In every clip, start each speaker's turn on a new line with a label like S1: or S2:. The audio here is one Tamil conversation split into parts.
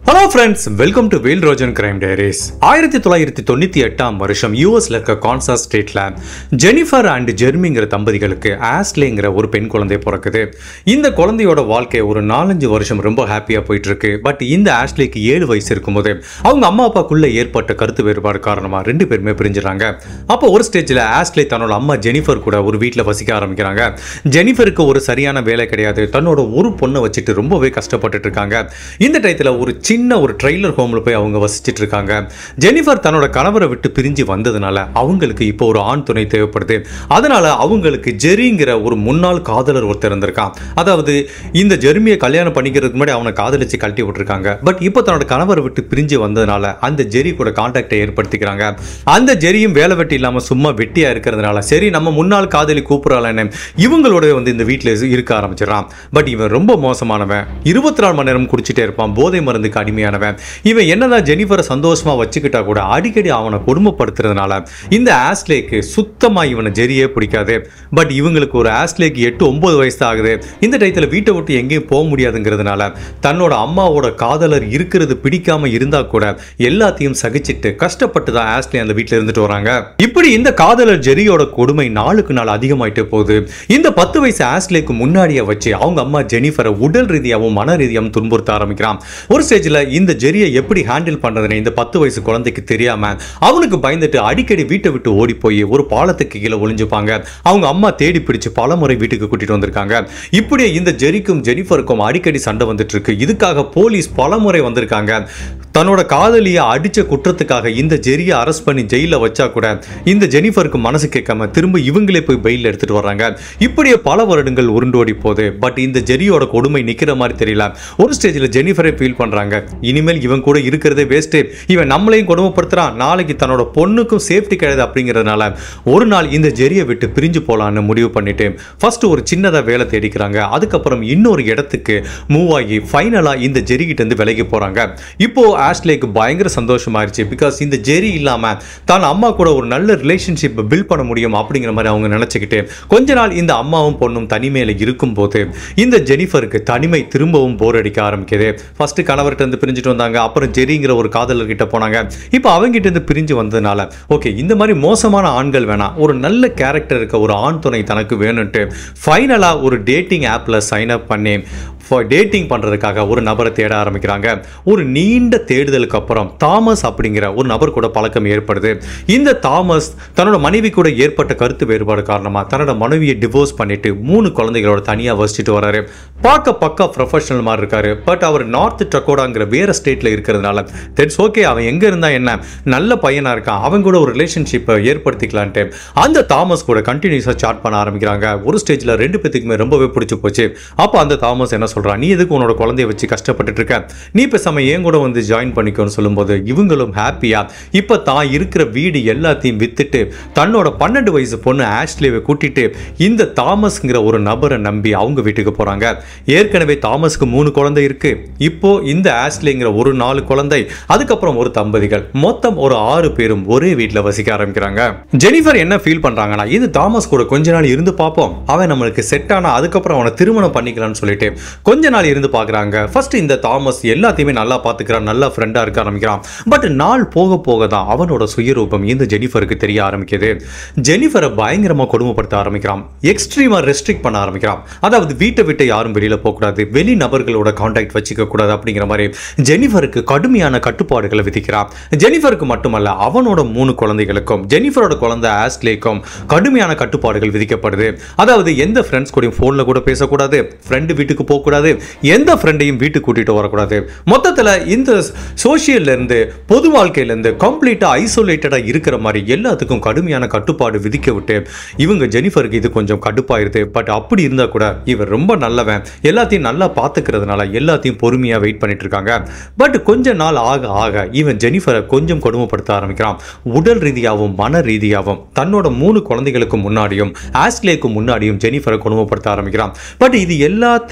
S1: hello friends welcome to Vel Rojan crime diaries ஆயிரத்தி தொள்ளாயிரத்தி தொண்ணூத்தி எட்டாம் வருஷம் யூஎஸ்ல இருக்க கான்சாஸ் ஸ்டேட்ல ஜெனிஃபர் அண்ட் ஜெர்மிங்கிற தம்பதிகளுக்கு ஆஸ்லேங்கிற ஒரு பெண் குழந்தை பிறக்குது இந்த குழந்தையோட வாழ்க்கை ஒரு நாலஞ்சு வருஷம் ரொம்ப ஹாப்பியா போயிட்டு இருக்கு பட் இந்த ஆஸ்லேக்கு ஏழு வயசு இருக்கும்போது அவங்க அம்மா அப்பாக்குள்ள ஏற்பட்ட கருத்து வேறுபாடு காரணமா ரெண்டு பேருமே பிரிஞ்சுறாங்க அப்போ ஒரு ஸ்டேஜ்ல ஆஸ்லே தன்னோட அம்மா ஜெனிஃபர் கூட ஒரு வீட்டில் வசிக்க ஆரம்பிக்கிறாங்க ஜெனிஃபருக்கு ஒரு சரியான வேலை கிடையாது தன்னோட ஒரு பொண்ணை வச்சுட்டு ரொம்பவே கஷ்டப்பட்டுட்டு இருக்காங்க இந்த டயத்தில் ஒரு சின்ன ஒரு ட்ரெய்லர் ஹோமில் போய் அவங்க வசிச்சிட்டு இருக்காங்க ஜெனிஃபர் தன்னோட கணவரை விட்டு பிரிஞ்சு வந்ததுனால அவங்களுக்கு இப்போ ஒரு ஆண் துணை தேவைப்படுது அதனால அவங்களுக்கு ஜெரிங்கிற ஒரு முன்னாள் காதலர் ஒருத்தர் இருந்திருக்கான் அதாவது இந்த ஜெர்மியை கல்யாணம் பண்ணிக்கிறதுக்கு முன்னாடி அவனை காதலிச்சு கழட்டி விட்டுருக்காங்க பட் இப்போ தன்னோட கணவரை விட்டு பிரிஞ்சு வந்ததுனால அந்த ஜெரி கூட கான்டாக்டை ஏற்படுத்திக்கிறாங்க அந்த ஜெரியும் வேலை வெட்டி இல்லாமல் சும்மா வெட்டியா இருக்கிறதுனால சரி நம்ம முன்னாள் காதலி கூப்பிடலான்னு இவங்களோட வந்து இந்த வீட்டில் இருக்க ஆரம்பிச்சிடறான் பட் இவன் ரொம்ப மோசமானவன் இருபத்தி நாலு மணி நேரம் குடிச்சிட்டே இருப்பான் போதை மருந்துக்கு அடிமையானவன் இவன் என்னதான் ஜெனிஃபரை சந்தோஷமா வச்சுக்கிட்டா கூட அடிக்கடி அவனை கொடுமைப்படுத்துறதுனால இந்த ஆஸ்லேக்கு சுத்தமா இவனை ஜெரியே பிடிக்காது பட் இவங்களுக்கு ஒரு ஆஸ்லேக்கு எட்டு ஒன்பது வயசு தான் ஆகுது இந்த டயத்தில் வீட்டை விட்டு எங்கேயும் போக முடியாதுங்கிறதுனால தன்னோட அம்மாவோட காதலர் இருக்கிறது பிடிக்காம இருந்தா கூட எல்லாத்தையும் சகிச்சிட்டு கஷ்டப்பட்டு தான் ஆஸ்லே அந்த வீட்டில் இருந்துட்டு வராங்க இப்படி இந்த காதலர் ஜெரியோட கொடுமை நாளுக்கு நாள் அதிகமாயிட்டே போகுது இந்த பத்து வயசு ஆஸ்லேக்கு முன்னாடியே வச்சு அவங்க அம்மா ஜெனிஃபரை உடல் ரீதியாகவும் மன ரீதியாகவும் துன்புறுத்த ஆரம்பிக்கிறான் ஒரு ஸ்டேஜில் இந்த ஜெரியை எப்படி ஹேண்டில் பண்றதுன்னு இந்த பத்து வயசு குழந்தைக்கு தெரியாம அவனுக்கு பயந்துட்டு அடிக்கடி வீட்டை விட்டு ஓடி போய் ஒரு பாலத்துக்கு கீழே ஒளிஞ்சுப்பாங்க அவங்க அம்மா தேடி பிடிச்சு பல முறை வீட்டுக்கு கூட்டிட்டு வந்திருக்காங்க இப்படியே இந்த ஜெரிக்கும் ஜெனிஃபருக்கும் அடிக்கடி சண்டை வந்துட்டு இருக்கு இதுக்காக போலீஸ் பல முறை வந்திருக்காங்க தன்னோட காதலியை அடிச்ச குற்றத்துக்காக இந்த ஜெரியை அரெஸ்ட் பண்ணி ஜெயிலில் வச்சா கூட இந்த ஜெனிஃபருக்கு மனசு கேட்காம திரும்ப இவங்களே போய் பெயில் எடுத்துட்டு வர்றாங்க இப்படியே பல வருடங்கள் உருண்டோடி போகுது பட் இந்த ஜெரியோட கொடுமை நிக்கிற மாதிரி தெரியல ஒரு ஸ்டேஜில் ஜெனிஃபரே ஃபீல் பண்றாங்க இனிமேல் இவன் கூட இருக்கிறதே வேஸ்ட்டு இவன் நம்மளையும் கொடுமைப்படுத்துறான் நாளைக்கு தன்னோட பொண்ணுக்கும் சேஃப்டி கிடையாது அப்படிங்கிறதுனால ஒரு நாள் இந்த ஜெரியை விட்டு பிரிஞ்சு போலான்னு முடிவு பண்ணிட்டு ஃபர்ஸ்ட் ஒரு சின்னதாக வேலை தேடிக்கிறாங்க அதுக்கப்புறம் இன்னொரு இடத்துக்கு மூவ் ஆகி ஃபைனலாக இந்த ஜெரி கிட்ட இருந்து விலகி போறாங்க இப்போ ஆஷ்லேக்கு பயங்கர சந்தோஷமாயிருச்சு பிகாஸ் இந்த ஜெரி இல்லாம தான் அம்மா கூட ஒரு நல்ல ரிலேஷன்ஷிப் பில்ட் பண்ண முடியும் அப்படிங்கிற மாதிரி அவங்க நினைச்சுக்கிட்டு கொஞ்ச நாள் இந்த அம்மாவும் பொண்ணும் தனிமையில இருக்கும்போது இந்த ஜெனிஃபருக்கு தனிமை திரும்பவும் போர் அடிக்க ஆரம்பிக்குது ஃபர்ஸ்ட் கணவர்கிட்ட இருந்து பிரிஞ்சுட்டு வந்தாங்க அப்புறம் ஜெரிங்கிற ஒரு காதலர் கிட்ட போனாங்க இப்போ அவங்க கிட்ட இருந்து பிரிஞ்சு வந்ததுனால ஓகே இந்த மாதிரி மோசமான ஆண்கள் வேணாம் ஒரு நல்ல கேரக்டர் இருக்க ஒரு ஆண் துணை தனக்கு வேணும்ட்டு ஃபைனலாக ஒரு டேட்டிங் ஆப்பில் சைன் அப் பண்ணி டேட்டிங் பண்ணுறதுக்காக ஒரு நபரை தேட ஆரம்பிக்கிறாங்க ஒரு நீண்ட தேடுதலுக்கு அப்புறம் தாமஸ் அப்படிங்கிற ஒரு நபர் கூட பழக்கம் ஏற்படுது இந்த தாமஸ் தன்னோட மனைவி கூட ஏற்பட்ட கருத்து வேறுபாடு காரணமாக தன்னோட மனைவியை டிவோர்ஸ் பண்ணிட்டு மூணு குழந்தைகளோட தனியாக வசிச்சுட்டு வராரு பார்க்க பக்கா ப்ரொஃபஷனல் மாதிரி இருக்காரு பட் அவர் நார்த் டக்கோடாங்கிற வேற ஸ்டேட்டில் இருக்கிறதுனால தெட்ஸ் ஓகே அவன் எங்கே இருந்தா என்ன நல்ல பையனாக இருக்கான் அவன் கூட ஒரு ரிலேஷன்ஷிப்பை ஏற்படுத்திக்கலான்ட்டு அந்த தாமஸ் கூட கண்டினியூஸாக சாட் பண்ண ஆரம்பிக்கிறாங்க ஒரு ஸ்டேஜில் ரெண்டு பேத்துக்குமே ரொம்பவே பிடிச்சி போச்சு அப்போ அந்த தாமஸ் என்ன சொல்கிறான் நீ எதுக்கு உன்னோட குழந்தைய வச்சு கஷ்டப்பட்டுட்டு இருக்க நீ பேசாம ஏன் கூட வந்து ஜாயின் பண்ணிக்கோன்னு சொல்லும்போது இவங்களும் ஹாப்பியா இப்போ தான் இருக்கிற வீடு எல்லாத்தையும் வித்துட்டு தன்னோட பன்னெண்டு வயசு பொண்ணு ஆஷ்லேவை கூட்டிட்டு இந்த தாமஸ்ங்கிற ஒரு நபரை நம்பி அவங்க வீட்டுக்கு போறாங்க ஏற்கனவே தாமஸ்க்கு மூணு குழந்தை இருக்கு இப்போ இந்த ஆஷ்லேங்கிற ஒரு நாலு குழந்தை அதுக்கப்புறம் ஒரு தம்பதிகள் மொத்தம் ஒரு ஆறு பேரும் ஒரே வீட்டில் வசிக்க ஆரம்பிக்கிறாங்க ஜெனிஃபர் என்ன ஃபீல் பண்றாங்கன்னா இது தாமஸ் கூட கொஞ்ச நாள் இருந்து பார்ப்போம் அவன் நம்மளுக்கு செட் ஆனா அதுக்கப்புறம் அவனை திருமணம் பண்ணிக்கலாம்னு சொல்லிட்டு கொஞ்ச நாள் இருந்து பார்க்குறாங்க ஃபர்ஸ்ட் இந்த தாமஸ் எல்லாத்தையுமே நல்லா பார்த்துக்கிறான் நல்லா ஃப்ரெண்டாக இருக்க ஆரம்பிக்கிறான் பட் நாள் போக போக தான் அவனோட சுயரூபம் இந்த ஜெனிஃபருக்கு தெரிய ஆரம்பிக்குது ஜெனிஃபரை பயங்கரமாக கொடுமைப்படுத்த ஆரம்பிக்கிறான் எக்ஸ்ட்ரீமாக ரெஸ்ட்ரிக்ட் பண்ண ஆரம்பிக்கிறான் அதாவது வீட்டை விட்டு யாரும் வெளியில் போகக்கூடாது வெளி நபர்களோட கான்டாக்ட் வச்சுக்க கூடாது அப்படிங்கிற மாதிரி ஜெனிஃபருக்கு கடுமையான கட்டுப்பாடுகளை விதிக்கிறான் ஜெனிஃபருக்கு மட்டுமல்ல அவனோட மூணு குழந்தைகளுக்கும் ஜெனிஃபரோட குழந்தை ஆஸ்லேக்கும் கடுமையான கட்டுப்பாடுகள் விதிக்கப்படுது அதாவது எந்த ஃப்ரெண்ட்ஸ் கூடயும் ஃபோனில் கூட பேசக்கூடாது ஃப்ரெண்டு வீட்டுக்கு போகக்கூடாது எந்த ஃப்ரெண்டையும் வீட்டுக்கு கூட்டிட்டு வரக்கூடாது மொத்தத்தில் இந்த சோஷியல்ல இருந்து பொது வாழ்க்கையில இருந்து கம்ப்ளீட்டா ஐசோலேட்டடா இருக்கிற மாதிரி எல்லாத்துக்கும் கடுமையான கட்டுப்பாடு விதிக்க விட்டு இவங்க ஜெனிஃபருக்கு இது கொஞ்சம் கடுப்பாயிருது பட் அப்படி இருந்தா கூட இவர் ரொம்ப நல்லவன் எல்லாத்தையும் நல்லா பார்த்துக்கிறதுனால எல்லாத்தையும் பொறுமையா வெயிட் பண்ணிட்டு இருக்காங்க பட் கொஞ்ச நாள் ஆக ஆக இவன் ஜெனிஃபரை கொஞ்சம் கொடுமைப்படுத்த ஆரம்பிக்கிறான் உடல் ரீதியாகவும் மன ரீதியாகவும் தன்னோட மூணு குழந்தைகளுக்கு முன்னாடியும் ஆஸ்லேக்கு முன்னாடியும் ஜெனிஃபரை கொடுமைப்படுத்த ஆரம்பிக்கிறான் பட் இது எல்லாத்தையும் தாண்டி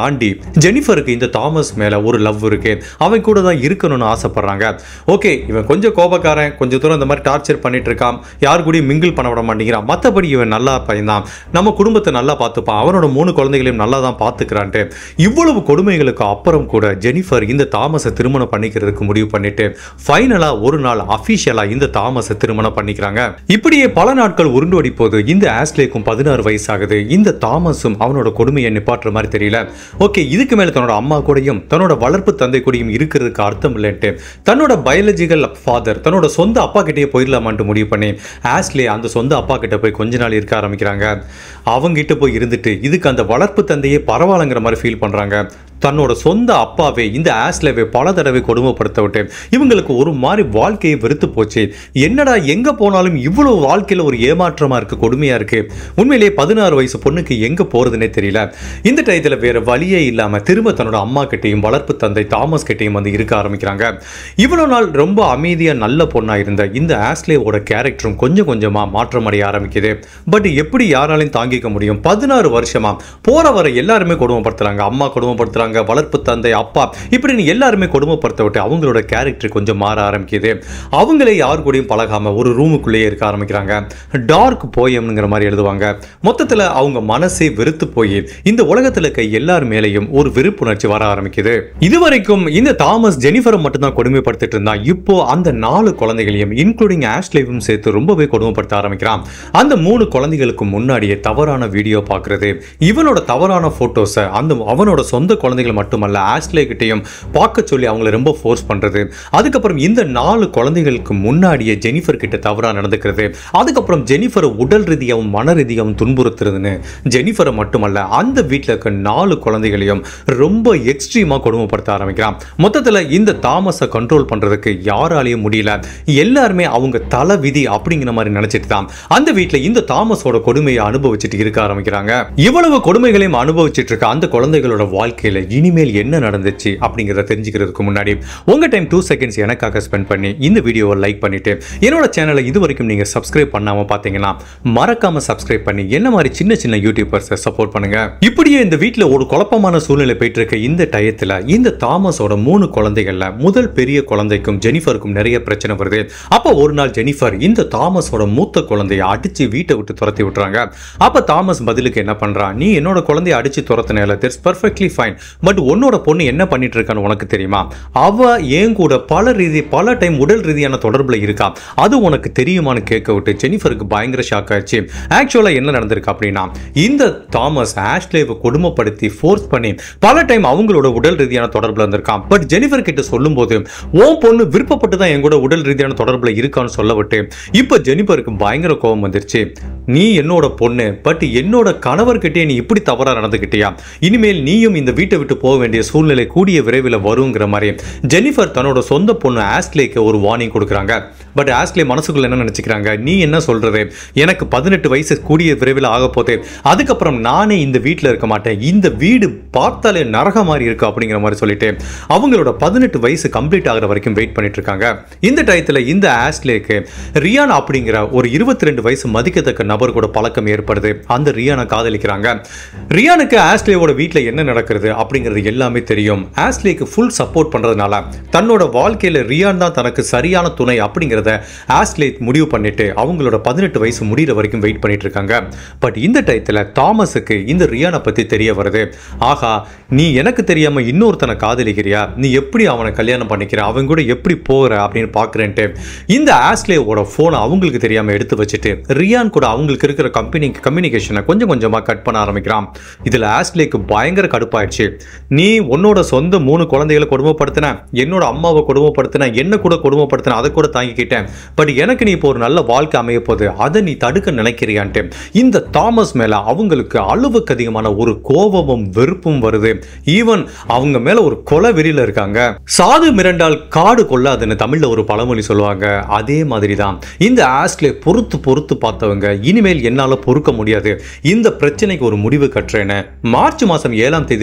S1: தாண்டி ஜெனிஃபருக்கு இந்த தாமஸ் மேல ஒரு லவ் இருக்கு அவன் கூட தான் இருக்கணும்னு ஆசைப்படுறாங்க ஓகே இவன் கொஞ்சம் கோபக்காரன் கொஞ்சம் தூரம் இந்த மாதிரி டார்ச்சர் பண்ணிட்டு இருக்கான் யார் கூடயும் மிங்கிள் பண்ண விட மாட்டேங்கிறான் மற்றபடி இவன் நல்லா பையன்தான் நம்ம குடும்பத்தை நல்லா பார்த்துப்பான் அவனோட மூணு குழந்தைகளையும் நல்லா தான் பார்த்துக்கிறான்ட்டு இவ்வளவு கொடுமைகளுக்கு அப்புறம் கூட ஜெனிஃபர் இந்த தாமஸை திருமணம் பண்ணிக்கிறதுக்கு முடிவு பண்ணிட்டு ஃபைனலா ஒரு நாள் அஃபிஷியலா இந்த தாமஸை திருமணம் பண்ணிக்கிறாங்க இப்படியே பல நாட்கள் உருண்டோடி போது இந்த ஆஸ்லேக்கும் பதினாறு வயசு ஆகுது இந்த தாமஸும் அவனோட கொடுமையை நிப்பாட்டுற மாதிரி தெரியல ஓகே இதுக்கு மேல தன்னோட அம்மா கூடயும் தன்னோட வளர்ப்பு தந்தை கூடயும் இருக்கிறதுக்கு அர்த்தம் இல்லைன்ட்டு தன்னோட பயாலஜிக்கல் ஃபாதர் தன்னோட சொந்த அப்பா கிட்டேயே போயிடலாமான்ட்டு முடிவு பண்ணி ஆஸ்லே அந்த சொந்த அப்பா கிட்ட போய் கொஞ்ச நாள் இருக்க ஆரம்பிக்கிறாங்க அவங்கிட்ட போய் இருந்துட்டு இதுக்கு அந்த வளர்ப்பு தந்தையே பரவாயில்லைங்கிற மாதிரி ஃபீல் பண்றாங்க தன்னோட சொந்த அப்பாவே இந்த ஆஸ்லேவை பல தடவை கொடுமைப்படுத்த விட்டு இவங்களுக்கு ஒரு மாதிரி வாழ்க்கையை வெறுத்து போச்சு என்னடா எங்க போனாலும் இவ்வளவு வாழ்க்கையில ஒரு ஏமாற்றமா இருக்கு கொடுமையா இருக்கு உண்மையிலேயே பதினாறு வயசு பொண்ணுக்கு எங்க போறதுனே தெரியல இந்த டயத்துல வேற வழியே இல்லாம திரும்ப தன்னோட அம்மா கிட்டையும் வளர்ப்பு தந்தை தாமஸ் கிட்டையும் வந்து இருக்க ஆரம்பிக்கிறாங்க இவ்வளவு நாள் ரொம்ப அமைதியா நல்ல பொண்ணா இருந்த இந்த ஆஸ்லேவோட கேரக்டரும் கொஞ்சம் கொஞ்சமா மாற்றம் அடைய ஆரம்பிக்குது பட் எப்படி யாராலையும் தாங்கிக்க முடியும் பதினாறு வருஷமா போற வர எல்லாருமே கொடுமைப்படுத்துறாங்க அம்மா கொடுமைப்படுத்துறாங்க வளர்ப்பு தந்தை அப்பா இப்படின்னு எல்லாருமே கொடுமைப்படுத்த விட்டு அவங்களோட கேரக்டர் கொஞ்சம் மாற ஆரம்பிக்குது அவங்களே யார் கூடயும் பழகாம ஒரு ரூமுக்குள்ளேயே இருக்க ஆரம்பிக்கிறாங்க டார்க் போயம்ங்கிற மாதிரி எழுதுவாங்க மொத்தத்துல அவங்க மனசே வெறுத்து போய் இந்த உலகத்துல இருக்க எல்லார் மேலேயும் ஒரு வெறுப்புணர்ச்சி வர ஆரம்பிக்குது இதுவரைக்கும் இந்த தாமஸ் ஜெனிஃபரை மட்டும்தான் கொடுமைப்படுத்திட்டு இருந்தான் இப்போ அந்த நாலு குழந்தைகளையும் இன்க்ளூடிங் ஆஷ்லேவும் சேர்த்து ரொம்பவே கொடுமைப்படுத்த ஆரம்பிக்கிறான் அந்த மூணு குழந்தைகளுக்கு முன்னாடியே தவறான வீடியோ பார்க்கறது இவனோட தவறான போட்டோஸை அந்த அவனோட சொந்த குழந்தைகள் மட்டுமல்ல ஆஷ்லே கிட்டையும் பார்க்க சொல்லி அவங்கள ரொம்ப ஃபோர்ஸ் பண்றது அதுக்கப்புறம் இந்த நாலு குழந்தைகளுக்கு முன்னாடியே ஜெனிஃபர் கிட்ட தவறா நடந்துக்கிறது அதுக்கப்புறம் ஜெனிஃபரை உடல் ரீதியாகவும் மன ரீதியாகவும் துன்புறுத்துறதுன்னு ஜெனிஃபரை மட்டுமல்ல அந்த வீட்டில் இருக்க நாலு குழந்தைகளையும் ரொம்ப எக்ஸ்ட்ரீமா கொடுமைப்படுத்த ஆரம்பிக்கிறான் மொத்தத்தில் இந்த தாமஸை கண்ட்ரோல் பண்றதுக்கு யாராலையும் முடியல எல்லாருமே அவங்க தலை விதி அப்படிங்கிற மாதிரி நினைச்சிட்டு தான் அந்த வீட்டில் இந்த தாமஸோட கொடுமையை அனுபவிச்சுட்டு இருக்க ஆரம்பிக்கிறாங்க இவ்வளவு கொடுமைகளையும் அனுபவிச்சுட்டு இருக்க அந்த குழந்தைகளோட வாழ்க்கையில இனிமேல் என்ன நடந்துச்சு அப்படிங்கிறத தெரிஞ்சுக்கிறதுக்கு முன்னாடி உங்க டைம் டூ செகண்ட்ஸ் எனக்காக ஸ்பெண்ட் பண்ணி இந்த வீடியோவை லைக் பண்ணிட்டு என்னோட சேனலை இது வரைக்கும் நீங்க சப்ஸ்கிரைப் பண்ணாம பாத்தீங்கன்னா மறக்காம சப்ஸ்கிரைப் பண்ணி என்ன மாதிரி சின்ன சின்ன யூடியூபர்ஸை சப்போர்ட் பண்ணுங்க இப்படியே இந்த வீட்டில் ஒரு குழப்பமான சூழ்நிலை போயிட்டு இருக்க இந்த டயத்துல இந்த தாமஸோட மூணு குழந்தைகள்ல முதல் பெரிய குழந்தைக்கும் ஜெனிஃபருக்கும் நிறைய பிரச்சனை வருது அப்போ ஒரு நாள் ஜெனிஃபர் இந்த தாமஸோட மூத்த குழந்தைய அடிச்சு வீட்டை விட்டு துரத்தி விட்டுறாங்க அப்ப தாமஸ் பதிலுக்கு என்ன பண்றான் நீ என்னோட குழந்தைய அடிச்சு துரத்தினால திட்ஸ் பர்ஃபெக்ட்லி ஃபைன் பட் உன்னோட பொண்ணு என்ன பண்ணிட்டு இருக்கான்னு உனக்கு தெரியுமா அவ ஏன் கூட பல ரீதி பல டைம் உடல் ரீதியான தொடர்புல இருக்கா அது உனக்கு தெரியுமான்னு கேட்க விட்டு ஜெனிஃபருக்கு பயங்கர ஷாக் ஆச்சு ஆக்சுவலா என்ன நடந்திருக்கு அப்படின்னா இந்த தாமஸ் ஆஷ்லேவை கொடுமைப்படுத்தி ஃபோர்ஸ் பண்ணி பல டைம் அவங்களோட உடல் ரீதியான தொடர்புல இருந்திருக்கான் பட் ஜெனிஃபர் கிட்ட சொல்லும்போது உன் பொண்ணு விருப்பப்பட்டு தான் என் கூட உடல் ரீதியான தொடர்புல இருக்கான்னு சொல்ல விட்டு இப்போ ஜெனிஃபருக்கு பயங்கர கோபம் வந்துருச்சு நீ என்னோட பொண்ணு பட் என்னோட கணவர்கிட்டே நீ இப்படி தவறா நடந்துக்கிட்டியா இனிமேல் நீயும் இந்த வீட்டை விட்டு போக வேண்டிய சூழ்நிலை கூடிய விரைவில் வருங்கிற மாதிரி ஜெனிஃபர் தன்னோட சொந்த பொண்ணு ஆஸ்லேக்கு ஒரு வார்னிங் கொடுக்குறாங்க பட் ஆஸ்லே மனசுக்குள்ள என்ன நினைச்சுக்கிறாங்க நீ என்ன சொல்றது எனக்கு பதினெட்டு வயசு கூடிய விரைவில் ஆக போதே அதுக்கப்புறம் நானே இந்த வீட்டில் இருக்க மாட்டேன் இந்த வீடு பார்த்தாலே நரக மாதிரி இருக்கு அப்படிங்கிற மாதிரி சொல்லிட்டு அவங்களோட பதினெட்டு வயசு கம்ப்ளீட் ஆகிற வரைக்கும் வெயிட் பண்ணிட்டு இருக்காங்க இந்த டயத்தில் இந்த ஆஸ்லேக்கு ரியான் அப்படிங்கிற ஒரு இருபத்தி ரெண்டு வயசு மதிக்கத்தக்க நபர் கூட பழக்கம் ஏற்படுது அந்த ரியானை காதலிக்கிறாங்க ரியானுக்கு ஆஸ்லேவோட வீட்டில் என்ன நடக்கிறது அப்படிங்கிறது எல்லாமே தெரியும் ஆஸ்லேக்கு ஃபுல் சப்போர்ட் பண்றதுனால தன்னோட வாழ்க்கையில ரியான் தான் தனக்கு சரியான துணை அப்படிங்கிறத ஆஸ்லே முடிவு பண்ணிட்டு அவங்களோட பதினெட்டு வயசு முடிகிற வரைக்கும் வெயிட் பண்ணிட்டு இருக்காங்க பட் இந்த டயத்தில் தாமஸுக்கு இந்த ரியானை பத்தி தெரிய வருது ஆஹா நீ எனக்கு தெரியாம இன்னொருத்தனை காதலிக்கிறியா நீ எப்படி அவனை கல்யாணம் பண்ணிக்கிற அவங்க கூட எப்படி போகிற அப்படின்னு பார்க்குறேன்ட்டு இந்த ஆஸ்லேவோட ஃபோனை அவங்களுக்கு தெரியாம எடுத்து வச்சுட்டு ரியான் கூட அவங்களுக்கு இருக்கிற கம்பெனி கம்யூனிகேஷனை கொஞ்சம் கொஞ்சமா கட் பண்ண ஆரம்பிக்கிறான் இதுல ஆஸ்லேக்கு பயங்கர கடுப்பாயிடுச்சு நீ உன்னோட சொந்த மூணு குழந்தைகளை கொடுமைப்படுத்தின என்னோட அம்மாவை கொடுமைப்படுத்தின என்ன கூட கொடுமைப்படுத்தின அதை கூட தாங்கிக்கிட்டேன் பட் எனக்கு நீ இப்போ ஒரு நல்ல வாழ்க்கை அமைய போகுது அதை நீ தடுக்க நினைக்கிறியான்ட்டு இந்த தாமஸ் மேல அவங்களுக்கு அளவுக்கு அதிகமான ஒரு கோபமும் வெறுப்பும் வருது ஈவன் அவங்க மேல ஒரு கொலை வெறியில இருக்காங்க சாது மிரண்டால் காடு கொள்ளாதுன்னு தமிழ்ல ஒரு பழமொழி சொல்லுவாங்க அதே மாதிரி தான் இந்த ஆஸ்லே பொறுத்து பொறுத்து பார்த்தவங்க இனிமேல் என்னால பொறுக்க முடியாது இந்த பிரச்சனைக்கு ஒரு முடிவு கட்டுறேன்னு மார்ச் மாசம் ஏழாம் தேதி ரெண்டாயிரத்தி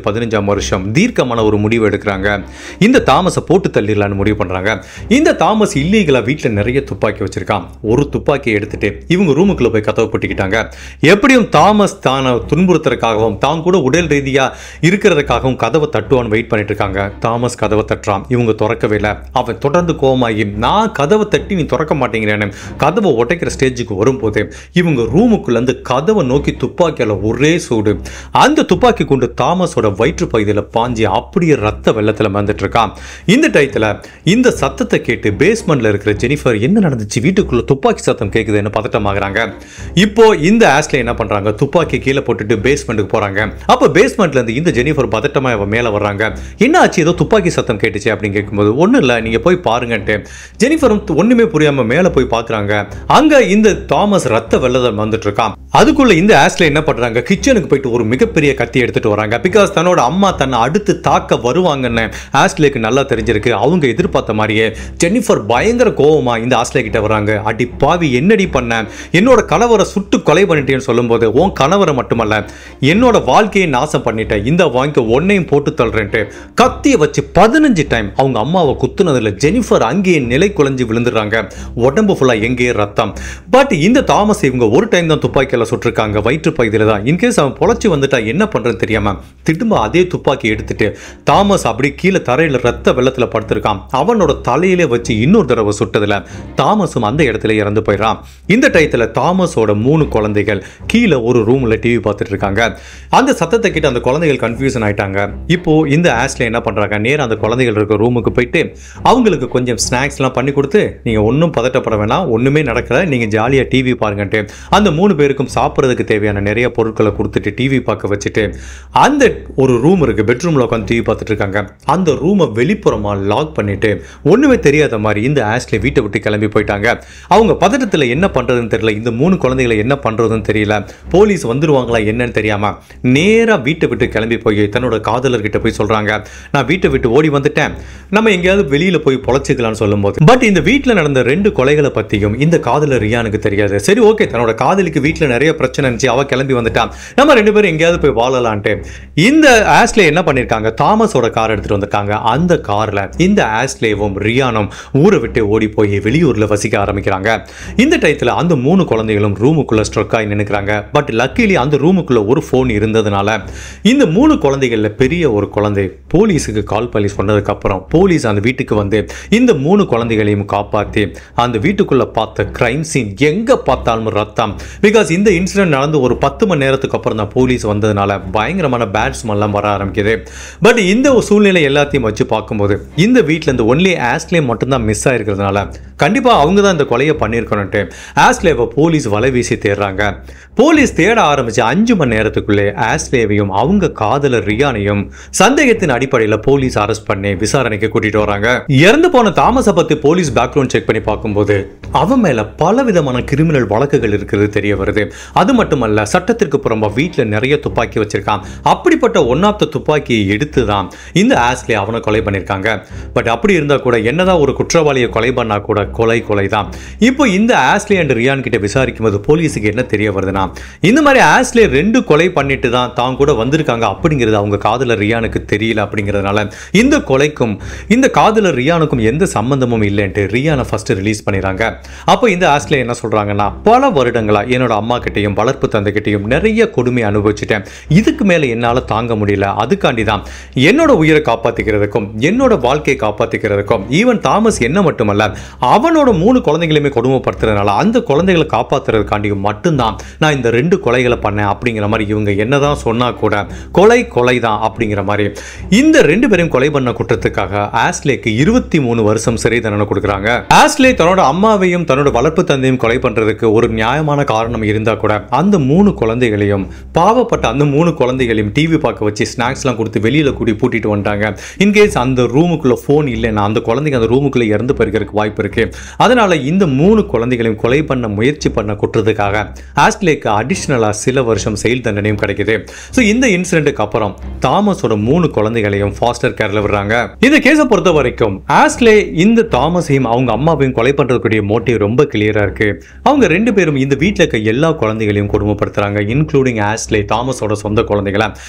S1: பதினஞ்சாம் வருஷம் தீர்க்கமான ஒரு முடிவு எடுக்கிறாங்க இந்த தாமஸை போட்டு தள்ளிடலான்னு முடிவு பண்றாங்க இந்த தாமஸ் இல்லீகலா வீட்டில் நிறைய துப்பாக்கி வச்சிருக்கான் ஒரு துப்பாக்கியை எடுத்துட்டு இவங்க ரூமுக்குள்ள போய் கதவை போட்டுக்கிட்டாங்க எப்படியும் தாமஸ் தானை துன்புறுத்துறதுக்காகவும் தான் கூட உடல் ரீதியா இருக்கிறதுக்காகவும் கதவை தட்டுவான்னு வெயிட் பண்ணிட்டு இருக்காங்க தாமஸ் கதவை தட்டுறான் இவங்க திறக்கவே இல்லை அவன் தொடர்ந்து கோவமாகி நான் கதவை தட்டி நீ திறக்க மாட்டேங்கிறேன்னு கதவை உடைக்கிற ஸ்டேஜுக்கு வரும்போது இவங்க ரூமுக்குள்ள இருந்து கதவை நோக்கி துப்பாக்கியால ஒரே சூடு அந்த துப்பாக்கி கொண்டு தாமஸோட வயிற்று பகுதியில் பாஞ்சி அப்படியே ரத்த வெள்ளத்துல வந்துட்டு இருக்கான் இந்த டயத்துல இந்த சத்தத்தை கேட்டு பேஸ்மெண்ட்ல இருக்கிற ஜெனிஃபர் என்ன நடந்துச்சு வீட்டுக்குள்ள துப்பாக்கி சத்தம் கேக்குதுன்னு பதட்டமாகறாங்க இப்போ இந்த ஆஸ்ல என்ன பண்றாங்க துப்பாக்கி கீழே போட்டுட்டு பேஸ்மெண்ட்டுக்கு போறாங்க அப்ப பேஸ்மெண்ட்ல இருந்து இந்த ஜெனிஃபர் பதட்டமா அவ மேல வர்றாங்க என்ன ஆச்சு ஏதோ துப்பாக்கி சத்தம் கேட்டுச்சு அப்படின்னு கேட்கும்போது ஒண்ணும் இல்ல நீங்க போய் பாருங்கன்ட்டு ஜெனிஃபரும் ஒண்ணுமே புரியாம மேல போய் பாக்குறாங்க அங்க இந்த தாமஸ் ரத்த வெள்ளதம் வந்துட்டு இருக்கான் அதுக்குள்ள இந்த ஆஸ்ல என்ன பண்றாங்க கிச்சனுக்கு போயிட்டு ஒரு மிகப்பெரிய கத்தி எடுத்துட்டு வராங்க பிகாஸ் தன்னோட அம்மா தன்னை அடுத்து தாக்க வருவாங்கன்னு ஆஸ்லேக்கு நல்லா தெரிஞ்சிருக்கு அவங்க எதிர்பார்த்த மாதிரியே ஜெனிஃபர் பயங்கர கோவமா இந்த ஆஸ்லே கிட்ட வராங்க அடி பாவி என்னடி பண்ண என்னோட கணவரை சுட்டு கொலை பண்ணிட்டேன்னு சொல்லும்போது உன் கணவரை மட்டுமல்ல என்னோட வாழ்க்கையை நாசம் பண்ணிட்டேன் இந்த வாங்கி ஒன்னையும் போட்டு தள்ளுறேன்ட்டு கத்தியை வச்சு பதினஞ்சு டைம் அவங்க அம்மாவை குத்துனதுல ஜெனிஃபர் அங்கேயே நிலை குலைஞ்சு விழுந்துடுறாங்க உடம்பு ஃபுல்லா எங்கேயே ரத்தம் பட் இந்த தாமஸ் இவங்க ஒரு டைம் தான் துப்பாக்கியால சுட்டிருக்காங்க வயிற்று பகுதியில் தான் இன்கேஸ் அவன் பொழைச்சி வந்துட்டா என்ன பண்றதுன்னு தெரியாம திரும்ப அதே துப்பாக்கி எடுத்துட்டு தாமஸ் அப்படி கீழே தரையில ரத்த வெள்ளத்துல படுத்திருக்கான் அவனோட தலையிலே வச்சு இன்னொரு தடவை சுட்டதுல தாமஸும் அந்த இடத்துல இறந்து போயிடறான் இந்த டயத்துல தாமஸோட மூணு குழந்தைகள் கீழே ஒரு ரூம்ல டிவி பார்த்துட்டு இருக்காங்க அந்த சத்தத்தை கேட்டு அந்த குழந்தைகள் கன்ஃபியூஷன் ஆயிட்டாங்க இப்போ இந்த ஆஸ்ல என்ன பண்றாங்க நேரா அந்த குழந்தைகள் இருக்க ரூமுக்கு போயிட்டு அவங்களுக்கு கொஞ்சம் ஸ்நாக்ஸ்லாம் பண்ணி கொடுத்து நீங்க ஒன்றும் பதட்டப்பட வேணாம் ஒண்ணுமே நடக்கல நீங்க ஜாலியா டிவி பாருங்கன்ட்டு அந்த மூணு பேருக்கும் சாப்பிட்றதுக்கு தேவையான நிறைய பொருட்களை கொடுத்துட்டு டிவி பார்க்க வச்சுட்டு அந்த ஒரு ரூம் இருக்கு பெட்ரூம்ல உட்காந்து டிவி பார்த்துட்டு இருக்காங்க அந்த ரூமை வெளிப்புறமா லாக் பண்ணிட்டு ஒண்ணுமே தெரியாத மாதிரி இந்த ஆஸ்ல வீட்டை விட்டு கிளம்பி போயிட்டாங்க அவங்க பதட்டத்துல என்ன பண்றதுன்னு தெரியல இந்த மூணு குழந்தைகளை என்ன பண்றதுன்னு தெரியல போலீஸ் வந்துருவாங்களா என்னன்னு தெரியாம நேரா வீட்டை விட்டு கிளம்பி போய் தன்னோட காதலர்கிட்ட போய் சொல்றாங்க நான் வீட்டை விட்டு ஓடி வந்துட்டேன் நம்ம எங்கேயாவது வெளியில போய் பொழைச்சிக்கலாம்னு சொல்லும்போது பட் இந்த வீட்டில் நடந்த ரெண்டு கொலைகளை பத்தியும் இந்த காதலர் ரியானுக்கு தெரியாது சரி ஓகே தன்னோட காதலிக்கு வீட்டில் நிறைய பிரச்சனை இருந்துச்சு அவ கிளம்பி வந்துட்டான் நம்ம ரெண்டு பேரும் எங்கேயாவது போய் வாழலான்ட்டு இந்த ஆஸ்லே என்ன பண்ணிருக்காங்க தாமஸோட கார் எடுத்துட்டு வந்திருக்காங்க அந்த கார்ல இந்த ஆஸ்லேவும் ரியானும் ஊரை விட்டு ஓடி போய் வெளியூர்ல வசிக்க ஆரம்பிக்கிறாங்க இந்த டயத்துல அந்த மூணு குழந்தைகளும் ரூமுக்குள்ள ஸ்ட்ரக் ஆகி நினைக்கிறாங்க பட் லக்கிலி அந்த ரூமுக்குள்ள ஒரு ஃபோன் இருந்ததுனால இந்த மூணு குழந்தைகள்ல பெரிய ஒரு குழந்தை போலீஸுக்கு கால் பண்ணி சொன்னதுக்கு அப்புறம் போலீஸ் அந்த வீட்டுக்கு வந்து இந்த மூணு குழந்தைகளையும் காப்பாத்தி அந்த வீட்டுக்குள்ள பார்த்த கிரைம் சீன் எங்க பார்த்தாலும் ரத்தம் பிகாஸ் இந்த இன்சிடென்ட் நடந்து ஒரு பத்து மணி நேரத்துக்கு அப்புறம் தான் போலீஸ் வந்ததுனால பயங்கரமான பேட் ஸ்மெல்லாம் வர ஆரம்பிக்குது பட் இந்த ஒரு சூழ்நிலை எல்லாத்தையும் வச்சு பார்க்கும்போது இந்த வீட்டில் இந்த ஒன்லி ஆஸ்லே மட்டும்தான் மிஸ் ஆயிருக்கிறதுனால கண்டிப்பா அவங்க தான் இந்த கொலையை பண்ணியிருக்கணும்ட்டு ஆஸ்லேவை போலீஸ் வலை வீசி தேடுறாங்க போலீஸ் தேட ஆரம்பிச்ச அஞ்சு மணி நேரத்துக்குள்ளே ஆஸ்லேவையும் அவங்க காதலர் ரியானையும் சந்தேகத்தின் அடிப்படையில் போலீஸ் அரெஸ்ட் பண்ணி விசாரணைக்கு கூட்டிட்டு வராங்க இறந்து போன தாமஸை பத்தி போலீஸ் பேக்ரவுண்ட் செக் பண்ணி பார்க்கும்போது அவன் மேல பல விதமான கிரிமினல் வழக்குகள் இருக்கிறது தெரிய வருது அது மட்டுமல்ல சட்டத்திற்கு புறம்பா வீட்டில் நிறைய துப்பாக்கி வச்சிருக்கான் அப்படிப்பட்ட ஒன் ஆஃப் த துப்பாக்கியை எடுத்து தான் இந்த ஆஸ்லே அவனை கொலை பண்ணியிருக்காங்க பட் அப்படி இருந்தா கூட என்னதான் ஒரு குற்றவாளியை கொலை பண்ணா கூட கொலை கொலை தான் இப்போ இந்த ஆஸ்லே அண்ட் ரியான் கிட்ட விசாரிக்கும் போது போலீஸுக்கு என்ன தெரிய வருதுன்னா இந்த மாதிரி ஆஸ்லே ரெண்டு கொலை பண்ணிட்டு தான் தான் கூட வந்திருக்காங்க அப்படிங்கிறது அவங்க காதலர் ரியானுக்கு தெரியல அப்படிங்கிறதுனால இந்த கொலைக்கும் இந்த காதலர் ரியானுக்கும் எந்த சம்பந்தமும் இல்லைன்ட்டு ரியானை ஃபர்ஸ்ட் ரிலீஸ் பண்ணிடுறாங்க அப்போ இந்த ஆஸ்லே என்ன சொல்றாங்கன்னா பல வருடங்களா என்னோட அம்மா கிட்டையும் வளர்ப்பு தந்தைகிட்டையும் நிறைய கொடுமை அனுபவிச்சிட்டேன் இதுக்கு மேல என்னால தாங்க முடியல அதுக்காண்டி தான் என்னோட உயிரை காப்பாத்திக்கிறதுக்கும் என்னோட வாழ்க்கையை காப்பாத்திக்கிறதுக்கும் ஈவன் தாமஸ் என்ன மட்டுமல்ல அவனோட மூணு குழந்தைகளையுமே கொடுமைப்படுத்துறதுனால அந்த குழந்தைகளை காப்பாத்துறதுக்காண்டியும் மட்டும்தான் நான் இந்த ரெண்டு கொலைகளை பண்ணேன் அப்படிங்கிற மாதிரி இவங்க என்னதான் சொன்னா கூட கொலை கொலை தான் அப்படிங்கிற மாதிரி இந்த ரெண்டு பேரையும் கொலை பண்ண குற்றத்துக்காக ஆஸ்லேக்கு இருபத்தி மூணு வருஷம் சிறை தண்டனை கொடுக்குறாங்க ஆஸ்லே தன்னோட அம்மாவையும் தன்னோட வளர்ப்பு தந்தையும் கொலை பண்றதுக்கு ஒரு நியாயமான காரணம் இருந்தா கூட அந்த மூணு குழந்தைகளையும் பாவப்பட்ட அந்த மூணு குழந்தைகளையும் டிவி பார்க்க வச்சு ஸ்நாக்ஸ்லாம் கொடுத்து வெளியில கூட்டி பூட்டிட்டு வந்துட்டாங்க இன்கேஸ் அந்த ரூமுக்குள்ள ஃபோன் இல்லைன்னா அந்த குழந்தைங்க அந்த ரூமுக்குள்ள இறந்து போயிருக்கிறதுக்கு வாய்ப்பு இருக்கு அதனால இந்த மூணு குழந்தைகளையும் கொலை பண்ண முயற்சி பண்ண குற்றத்துக்காக ஆஸ்லேக்கு அடிஷ்னலாக சில வருஷம் செயல் தண்டனையும் கிடைக்குது ஸோ இந்த இன்சிடென்ட்டுக்கு அப்புறம் தாமஸோட மூணு குழந்தைகளையும் ஃபாஸ்டர் கேர்ல விடுறாங்க இந்த கேஸை பொறுத்த வரைக்கும் ஆஸ்லே இந்த தாமஸையும் அவங்க அம்மாவையும் கொலை பண்றதுக்குரிய மோட்டிவ் ரொம்ப கிளியரா இருக்கு அவங்க ரெண்டு பேரும் இந்த வீட்டில் இருக்க எல்லா குழந்தைகளையும் கொடுமைப்படுத்துறாங்க இன்க்ளூடிங் ஆஸ்லே தாமஸோட சொந்த குழந்தைகளை ஸோ இந்த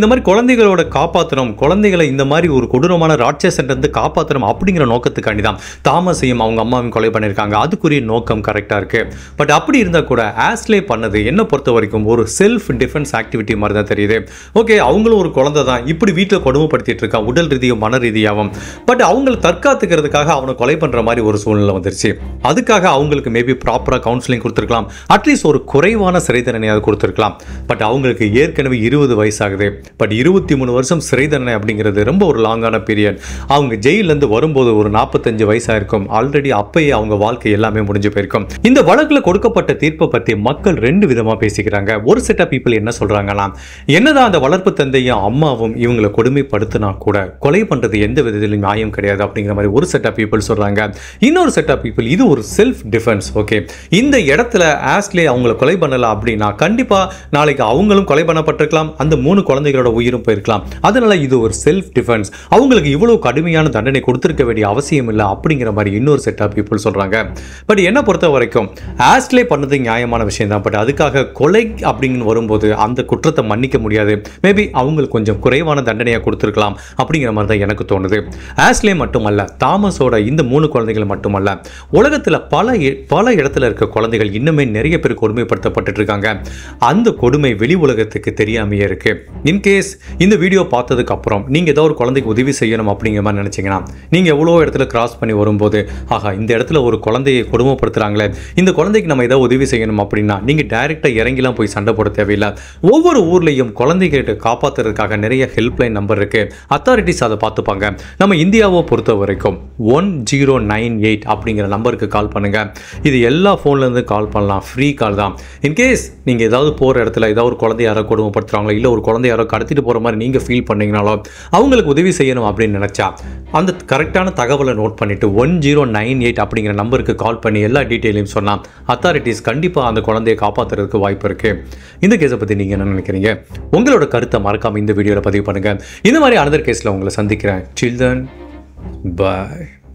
S1: இந்த மாதிரி குழந்தைகளோட காப்பாற்றணும் குழந்தைகளை இந்த மாதிரி ஒரு கொடூரமான ராட்சசன்றது காப்பாற்றணும் அப்படிங்கிற நோக்கத்துக்காண்டி தான் தாமஸையும் அவங்க அம்மாவையும் கொலை பண்ணியிருக்காங்க அதுக்குரிய நோக்கம் கரெக்டாக இருக்கு பட் அப்படி இருந்தால் கூட ஆஸ்லே பண்ணது என்ன பொறுத்த வரைக்கும் ஒரு செல்ஃப் டிஃபென்ஸ் ஆக்டிவிட்டி மாதிரி தான் தெரியுது ஓகே அவங்களும் ஒரு குழந்தை தான் இப்படி வீட்டில் கொடுமைப்படுத்திட்டு இருக்கான் உடல் ரீதியும் மன ரீதியாகவும் பட் அவங்களை தற்காத்துக்கிறதுக்காக அவனை கொலை பண்ணுற மாதிரி ஒரு சூழ்நிலை வந்துருச்சு அதுக்காக அவங்களுக்கு மேபி ப்ராப்பராக கவுன்சிலிங் கொடுத்துருக்கலாம் அட்லீஸ்ட் ஒரு குறைவான சிறை தண்டனையாவது கொடுத்துருக்கலாம் பட் அவங்களுக்கு ஏற்கனவே இருபது வயசாகுது பட் இருபத்தி மூணு வருஷம் சிறை தண்டனை அப்படிங்கிறது ரொம்ப ஒரு லாங்கான பீரியட் அவங்க ஜெயிலேருந்து வரும்போது ஒரு நாற்பத்தஞ்சு வயசாக இருக்கும் ஆல்ரெடி அப்பயே அவங்க வாழ்க்கை எல்லாமே முடிஞ்சு போயிருக்கும் இந்த வழக்கில் கொடுக்கப்பட்ட தீர்ப்பை பற்றி மக்கள் ரெண்டு விதமாக பேசிக்கிறாங்க ஒரு செட் ஆஃப் பீப்புள் என்ன சொல்கிறாங்கன்னா என்னதான் அந்த வளர்ப்பு தந்தையும் அம்மாவும் இவங்களை கொடுமைப்படுத்தினா கூட கொலை பண்ணுறது எந்த விதத்திலும் நியாயம் கிடையாது அப்படிங்கிற மாதிரி ஒரு செட் ஆஃப் பீப்புள் சொல்கிறாங்க இன்னொரு செட் ஆஃப் பீப்புள் இது ஒரு செல்ஃப் டிஃபென்ஸ் ஓகே இந்த இடத்துல ஆஸ்லே அவங்கள கொலை பண்ணல அப்படின்னா கண்டிப்பாக நாளைக்கு அவங்களும் கொலை பண்ணப்பட்டிருக்கலாம் அந்த மூணு குழந்தைகளோட உயிரும் போயிருக்கலாம் அதனால இது ஒரு செல்ஃப் டிஃபென்ஸ் அவங்களுக்கு இவ்வளவு கடுமையான தண்டனை கொடுத்திருக்க வேண்டிய அவசியம் இல்லை அப்படிங்கிற மாதிரி இன்னொரு செட் ஆஃப் பீப்புள் சொல்றாங்க பட் என்ன பொறுத்த வரைக்கும் ஆஸ்லே பண்ணது நியாயமான விஷயம் தான் பட் அதுக்காக கொலை அப்படின்னு வரும்போது அந்த குற்றத்தை மன்னிக்க முடியாது மேபி அவங்களுக்கு கொஞ்சம் குறைவான தண்டனையை கொடுத்துருக்கலாம் அப்படிங்கிற மாதிரி தான் எனக்கு தோணுது ஆஸ்லே மட்டுமல்ல தாமஸோட இந்த மூணு குழந்தைகள் மட்டுமல்ல உலகத்தில் பல இ- பல இடத்துல இருக்க குழந்தைகள் இன்னுமே நிறைய பேர் கொடுமைப்படுத்தப்பட்டு இருக்காங்க அந்த கொடுமை வெளி உலகத்துக்கு தெரியாமையே இருக்கு இன்கேஸ் இந்த வீடியோ பார்த்ததுக்கு அப்புறம் நீங்க ஏதோ ஒரு குழந்தைக்கு உதவி செய்யணும் அப்படிங்கிற மாதிரி நினைச்சீங்கன்னா நீங்க எவ்வளோ இடத்துல கிராஸ் பண்ணி வரும்போது ஆஹா இந்த இடத்துல ஒரு குழந்தையை கொடுமைப்படுத்துறாங்களே இந்த குழந்தைக்கு நம்ம ஏதாவது உதவி செய்யணும் அப்படின்னா நீங்க டைரக்டா இறங்கிலாம் போய் சண்டை போட தேவையில்லை ஒவ்வொரு ஊர்லயும் குழந்தைகிட்ட காப்பாத்துறதுக்காக நிறைய ஹெல்ப்லைன் நம்பர் இருக்கு அத்தாரிட்டிஸ் அதை பார்த்துப்பாங்க நம்ம இந்தியாவை பொறுத்த வரைக்கும் ஒன் ஜீரோ நைன் எயிட் அப்படிங்கிற நம்பருக்கு கால் பண்ணுங்க இது எல்லா ஃபோன்லேருந்து கால் பண்ணலாம் ஃப்ரீ கால் தான் இன்கேஸ் நீங்கள் ஏதாவது போகிற இடத்துல ஏதாவது ஒரு குழந்தை யாரோ கொடுமைப்படுத்துறாங்களோ இல்லை ஒரு குழந்தை யாரோ கடத்திட்டு போகிற மாதிரி நீங்கள் ஃபீல் பண்ணீங்கனாலோ அவங்களுக்கு உதவி செய்யணும் அப்படின்னு நினச்சா அந்த கரெக்டான தகவலை நோட் பண்ணிவிட்டு ஒன் ஜீரோ நைன் எயிட் அப்படிங்கிற நம்பருக்கு கால் பண்ணி எல்லா டீட்டெயிலையும் சொன்னால் அத்தாரிட்டிஸ் கண்டிப்பாக அந்த குழந்தையை காப்பாற்றுறதுக்கு வாய்ப்பு இருக்குது இந்த கேஸை பற்றி நீங்கள் என்ன நினைக்கிறீங்க உங்களோட கருத்தை மறக்காமல் இந்த வீடியோவில் பதிவு பண்ணுங்கள் இந்த மாதிரி அனதர் கேஸில் உங்களை சந்திக்கிறேன் சில்ட்ரன் பாய்